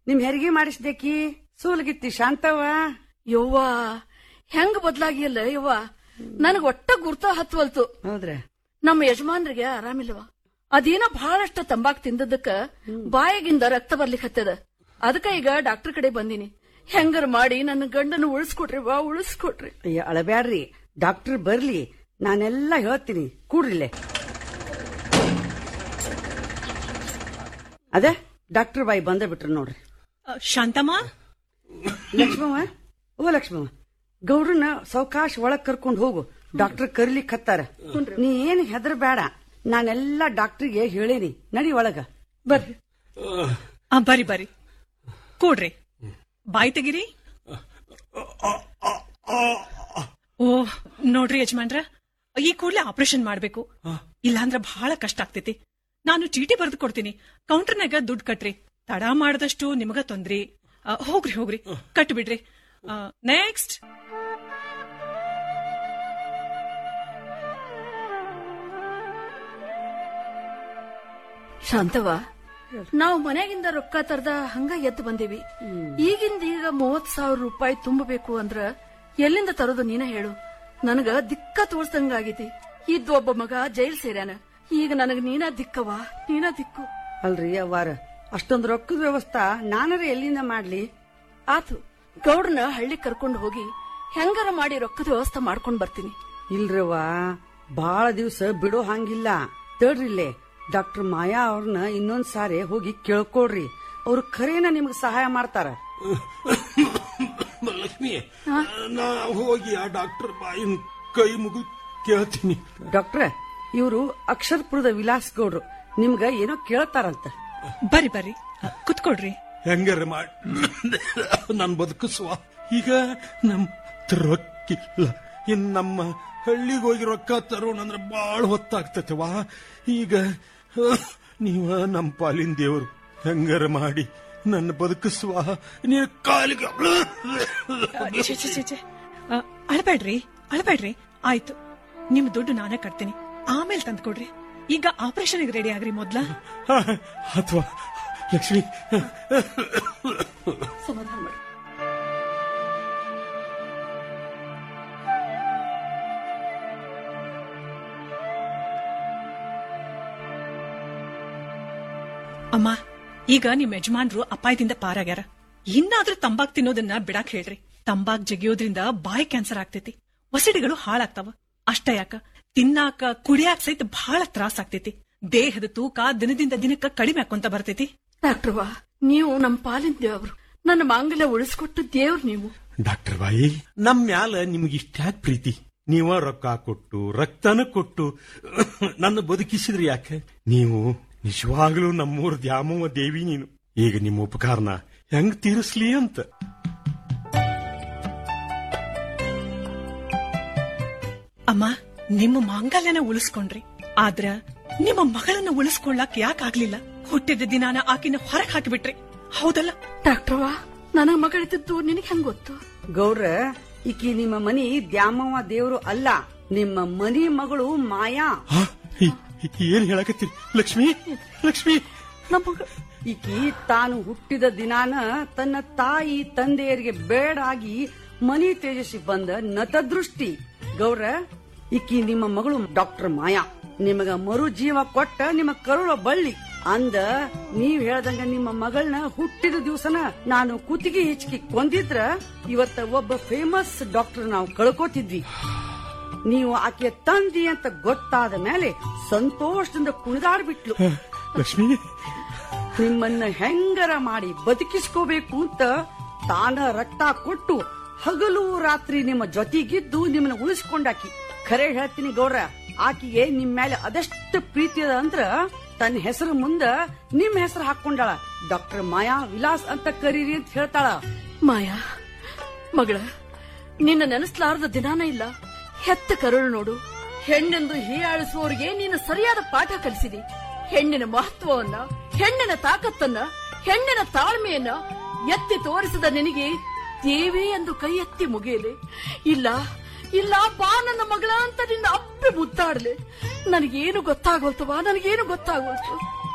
ನಿಮ್ ಹೆರಿಗೆ ಮಾಡಿಸ್ದೇಕಿ ಸೂಲಗಿತ್ತಿ ಶಾಂತವ್ವ ಯವ್ವ ಹೆಂಗ್ ಬದ್ಲಾಗಿಲ್ಲ ಯವ್ವ ನನಗ್ ಒಟ್ಟ ಗುರ್ತ ಹತ್ವಲ್ತು ಹೌದ್ರ ನಮ್ಮ ಯಜಮಾನ್ರಿಗೆ ಆರಾಮಿಲ್ವ ಅದೇನೋ ಬಹಳಷ್ಟು ತಂಬಾಕ್ ತಿಂದದಕ್ಕ ಬಾಯಿಗಿಂದ ರಕ್ತ ಬರ್ಲಿಕ್ ಹತ್ತದ ಅದಕ್ಕ ಈಗ ಡಾಕ್ಟರ್ ಕಡೆ ಬಂದಿನಿ ಹೆಂಗರ್ ಮಾಡಿ ನನ್ನ ಗಂಡನ ಉಳಿಸ್ಕೊಟ್ರಿ ವಾ ಉಳಿಸ್ಕೊಟ್ರಿ ಅಯ್ಯ ಅಳಬ್ಯಾಡ್ರಿ ಡಾಕ್ಟರ್ ಬರ್ಲಿ ನಾನೆಲ್ಲ ಹೇಳ್ತೀನಿ ಕೂಡ್ರಿಲೆ ಅದೇ ಡಾಕ್ಟರ್ ಬಾಯಿ ಬಂದ ಬಿಟ್ರು ನೋಡ್ರಿ ಅ, ಶಾಂತಮ್ಮ ಲಕ್ಷ್ಮವ್ವ ಓ ಲಕ್ಷ್ಮವ್ವ ಗೌಡ್ರನ್ನ ಸಾವಕಾಶ ಒಳಗ್ ಕರ್ಕೊಂಡು ಹೋಗು ಡಾಕ್ಟರ್ ಕರ್ಲಿಕ್ ಹತ್ತಾರ ನೀ ಏನ್ ಹೆದರ್ ಬೇಡ ನಾನೆಲ್ಲ ಡಾಕ್ಟರ್ಗೆ ಹೇಳೇನಿ ನಡಿ ಒಳಗ ಬರ್ರಿ ಆ, ಬರ್ರಿ ಬರ್ರಿ ಕೂಡ್ರಿ ಬಾಯ್ ತೆಗಿರಿ ಓ ನೋಡ್ರಿ ಯಜಮಾನ್ರ ಈ ಕೂಡ್ಲೆ ಆಪರೇಷನ್ ಮಾಡ್ಬೇಕು ಇಲ್ಲಾಂದ್ರ ಬಹಳ ಕಷ್ಟ ಆಗ್ತೈತಿ ನಾನು ಚೀಟಿ ಬರೆದು ಕೊಡ್ತೀನಿ ಕೌಂಟರ್ನಾಗ ದುಡ್ಡು ಕಟ್ರಿ ತಡ ಮಾಡದಷ್ಟು ನಿಮಗ ತೊಂದ್ರಿ ಆ, ಹೋಗ್ರಿ ಹೋಗ್ರಿ ಕಟ್ ಬಿಡ್ರಿ ನೆಕ್ಸ್ಟ್ ಶಾಂತವ ನಾವು ಮನೆಗಿಂದ ರೊಕ್ಕ ತರ್ದ ಹಂಗ ಎದ್ದು ಬಂದೀವಿ ಈಗಿಂದ ಈಗ ಮೂವತ್ ಸಾವಿರ ರೂಪಾಯಿ ತುಂಬಬೇಕು ಅಂದ್ರ ಎಲ್ಲಿಂದ ತರೋದು ನೀನ ಹೇಳು ನನಗ ದಿಕ್ಕ ತೋರ್ಸಂಗಾಗೈತಿ ಇದ್ದ ಒಬ್ಬ ಮಗ ಜೈಲ್ ಸೇರ್ಯಾನ ಈಗ ನನಗ ನೀನ ದಿಕ್ಕವ ನೀನ ದಿಕ್ಕು ಅಲ್ರಿ ಅವ್ವಾರ ಅಷ್ಟೊಂದು ರೊಕ್ಕದ ವ್ಯವಸ್ಥಾ ನಾನರ ಎಲ್ಲಿಂದ ಮಾಡ್ಲಿ ಆತು ಗೌಡ್ರನ್ನ ಹಳ್ಳಿ ಕರ್ಕೊಂಡು ಹೋಗಿ ಹೆಂಗಾರ ಮಾಡಿ ರೊಕ್ಕದ ವ್ಯವಸ್ಥೆ ಮಾಡ್ಕೊಂಡ್ ಬರ್ತೀನಿ ಇಲ್ರವ್ವ ಬಾಳ ದಿವ್ಸ ಬಿಡೋ ಹಂಗಿಲ್ಲ ತಡ್ರಿಲ್ಲೇ ಡಾಕ್ಟರ್ ಮಾಯಾ ಅವ್ರನ್ನ ಇನ್ನೊಂದ್ ಸಾರಿ ಹೋಗಿ ಕೇಳ್ಕೊಳ್ರಿ ಅವ್ರು ಖರೇನ ನಿಮ್ಗೆ ಸಹಾಯ ಮಾಡ್ತಾರ ಲಕ್ಷ್ಮಿ ನಾ ಹೋಗಿ ಆ ಡಾಕ್ಟರ್ ಬಾಯಿನ ಕೈ ಮುಗಿದು ಕೇಳ್ತೀನಿ ಡಾಕ್ಟ್ರ ಇವರು ಅಕ್ಷರಪುರದ ವಿಲಾಸ್ ಗೌಡ್ರು ನಿಮ್ಗ ಏನೋ ಕೇಳ್ತಾರಂತ ಬರ್ರಿ ಬರ್ರಿ ಆ, ಕುತ್ಕೊಡ್ರಿ ಹೆಂಗಾರ ಮಾಡಿ ನನ್ ಬದುಕಿಸುವ ಈಗ ನಮ್ ಹತ್ರ ರೊಕ್ಕಿಲ್ಲ ಇನ್ ನಮ್ಮ ಹಳ್ಳಿಗೆ ಹೋಗಿ ರೊಕ್ಕ ತರೋಣ ಅಂದ್ರೆ ಬಾಳ ಹೊತ್ತಾಗ್ತತವಾ ಈಗ ಅಹ್, ನೀವ ನಮ್ಮ ಪಾಲಿನ ದೇವರು ಹೆಂಗಾರ ಮಾಡಿ ನನ್ನ ಬದುಕಿಸುವ ನೀನು ಕಾಲಿಗೆ ಆ, ಛೆ, ಛೆ, ಛೆ, ಛೆ. ಆ, ಅಳ್ಬೇಡ್ರಿ ಅಳ್ಬೇಡ್ರಿ ಆಯ್ತು ನಿಮ್ ದುಡ್ಡು ನಾನೇ ಕಟ್ತೀನಿ ಆಮೇಲೆ ತಂದ್ಕೊಡ್ರಿ ಈಗ ಆಪರೇಷನ್ ರೆಡಿ ಆಗ್ರಿ ಮೊದ್ಲ ಅಥವಾ ಲಕ್ಷ್ಮಿ ಸಮಾಧಾನ ಮಾಡಿ ಅಮ್ಮ ಈಗ ನಿಮ್ ಯಜಮಾನ್ರು ಅಪಾಯದಿಂದ ಪಾರಾಗ್ಯಾರ ಇನ್ನಾದ್ರೂ ತಂಬಾಕ್ ತಿನ್ನೋದನ್ನ ಬಿಡಾಕ್ ಹೇಳ್ರಿ ತಂಬಾಕ್ ಜಗಿಯೋದ್ರಿಂದ ಬಾಯಿ ಕ್ಯಾನ್ಸರ್ ಆಗ್ತೈತಿ ಒಸಡಿಗಳು ಹಾಳಾಗ್ತಾವ ಅಷ್ಟ ಯಾಕ ತಿನ್ನಾಕ ಕುಡಿಯಾಕ ಸಹಿತ ಬಹಳ ತ್ರಾಸ ಆಗ್ತೈತಿ ದೇಹದ ತೂಕ ದಿನದಿಂದ ದಿನಕ್ಕ ಕಡಿಮೆ ಆಕೊಂತ ಬರ್ತೈತಿ ಡಾಕ್ಟ್ರವಾ ನೀವು ನಮ್ಮ ಪಾಲಿನ ದೇವ್ರು ನನ್ನ ಮಾಂಗಲ್ಯ ಉಳಿಸ್ಕೊಟ್ಟು ದೇವ್ರು ನೀವು ಡಾಕ್ಟರ್ ಬಾಯಿ ನಮ್ ಮ್ಯಾಲ ನಿಮ್ಗೆ ಇಷ್ಟ್ಯಾಕ್ ಪ್ರೀತಿ ನೀವ ರೊಕ್ಕ ಕೊಟ್ಟು ರಕ್ತನ ಕೊಟ್ಟು ನನ್ನ ಬದುಕಿಸಿದ್ರಿ ಯಾಕೆ ನೀವು ನಿಜವಾಗ್ಲೂ ನಮ್ಮೂರ ದ್ಯಾಮವ್ವ ದೇವಿ ನೀನು ಈಗ ನಿಮ್ಮ ಉಪಕಾರನ ಹೆಂಗ್ ತೀರಿಸ್ಲಿ ಅಂತ ಅಮ್ಮ ನಿಮ್ಮ ಮಾಂಗಲ್ಯನ ಉಳಿಸ್ಕೊಂಡ್ರಿ ಆದ್ರ ನಿಮ್ಮ ಮಗಳನ್ನ ಉಳಿಸ್ಕೊಳ್ಳಕ್ ಯಾಕಾಗ್ಲಿಲ್ಲ ಹುಟ್ಟಿದ ದಿನಾನ ಆಕಿನ ಹೊರಗ್ ಹಾಕಿಬಿಟ್ರಿ ಹೌದಲ್ಲ ಡಾಕ್ಟ್ರವಾ ನನಗ್ ಮಗಳಿದ್ದು ನಿನಗೆ ಹೆಂಗ್ ಗೊತ್ತು ಗೌಡ್ರ ಈಕಿ ನಿಮ್ಮ ಮನಿ ದ್ಯಾಮವ್ವ ದೇವ್ರು ಅಲ್ಲ ನಿಮ್ಮ ಮನಿ ಮಗಳು ಮಾಯಾ ಹಾ? ಈ- ಈ- ಏನ್ ಹೇಳಕತ್ತೀರಿ ಲಕ್ಷ್ಮಿ ಲಕ್ಷ್ಮಿ ನಮ್ಮ ಈಕಿ ತಾನು ಹುಟ್ಟಿದ ದಿನಾನ ತನ್ನ ತಾಯಿ ತಂದೆಯರಿಗೆ ಬೇಡಾಗಿ ಮನಿ ತೇಜಸ್ವಿ ಬಂದ ನತದೃಷ್ಟಿ ಗೌಡ್ರ ಈಕಿ ನಿಮ್ಮ ಮಗಳು ಡಾಕ್ಟರ್ ಮಾಯಾ ನಿಮಗ ಮರು ಜೀವ ಕೊಟ್ಟ ನಿಮ್ಮ ಕರುಳ ಬಳ್ಳಿ ಅಂದ ನೀವ್ ಹೇಳ್ದಂಗ ನಿಮ್ಮ ಮಗಳನ್ನ ಹುಟ್ಟಿದ ದಿವಸನ ನಾನು ಕುತ್ತಿಗೆ ಹೆಚ್ಚಿಗೆ ಕೊಂದಿದ್ರ ಇವತ್ತ ಒಬ್ಬ ಫೇಮಸ್ ಡಾಕ್ಟರ್ ನಾವು ಕಳ್ಕೋತಿದ್ವಿ ನೀವು ಆಕೆ ತಂದಿ ಅಂತ ಗೊತ್ತಾದ ಮೇಲೆ ಸಂತೋಷದಿಂದ ಕುಣಿದಾಡ್ಬಿಟ್ಲು ಲಕ್ಷ್ಮಿ ನಿಮ್ಮನ್ನ ಹೆಂಗರ ಮಾಡಿ ಬದುಕಿಸ್ಕೋಬೇಕು ಅಂತ ತಾನ ರಕ್ತ ಕೊಟ್ಟು ಹಗಲು ರಾತ್ರಿ ನಿಮ್ಮ ಜೊತೆಗಿದ್ದು ನಿಮ್ಮನ್ನ ಉಳಿಸ್ಕೊಂಡಾಕಿ ಖರೆ ಹೇಳ್ತೀನಿ ಗೌಡ್ರ ಆಕಿಗೆ ನಿಮ್ ಮೇಲೆ ಅದಷ್ಟು ಪ್ರೀತಿ ಅದ ಅಂದ್ರ ತನ್ನ ಹೆಸರು ಮುಂದ ನಿಮ್ ಹೆಸರು ಹಾಕೊಂಡಾಳ ಡಾಕ್ಟರ್ ಮಾಯಾ ವಿಲಾಸ್ ಅಂತ ಕರೀರಿ ಅಂತ ಹೇಳ್ತಾಳ ಮಾಯಾ ಮಗಳ ನಿನ್ನ ನೆನೆಸ್ಲಾರದ ದಿನಾನ ಇಲ್ಲ ಹೆತ್ತ ಕರುಳು ನೋಡು ಹೆಣ್ಣೆಂದು ಹೀಯಾಳಿಸುವವರಿಗೆ ನೀನು ಸರಿಯಾದ ಪಾಠ ಕಲಿಸಿದಿ ಹೆಣ್ಣಿನ ಮಹತ್ವವನ್ನ ಹೆಣ್ಣಿನ ತಾಕತ್ತನ್ನ ಹೆಣ್ಣಿನ ತಾಳ್ಮೆಯನ್ನ ಎತ್ತಿ ತೋರಿಸಿದ ನಿನಗೆ ದೇವಿ ಎಂದು ಕೈ ಎತ್ತಿ ಮುಗಿಯಲಿ ಇಲ್ಲ ಇಲ್ಲ ಬಾ ನನ್ನ ಮಗಳ ಅಂತ ನಿನ್ನ ಅಪ್ಪೆ ಮುದ್ದಾಡ್ಲೆ ನನಗೇನು ಗೊತ್ತಾಗೋಲ್ತವಾ ನನಗೇನು ಗೊತ್ತಾಗೋಲ್ತು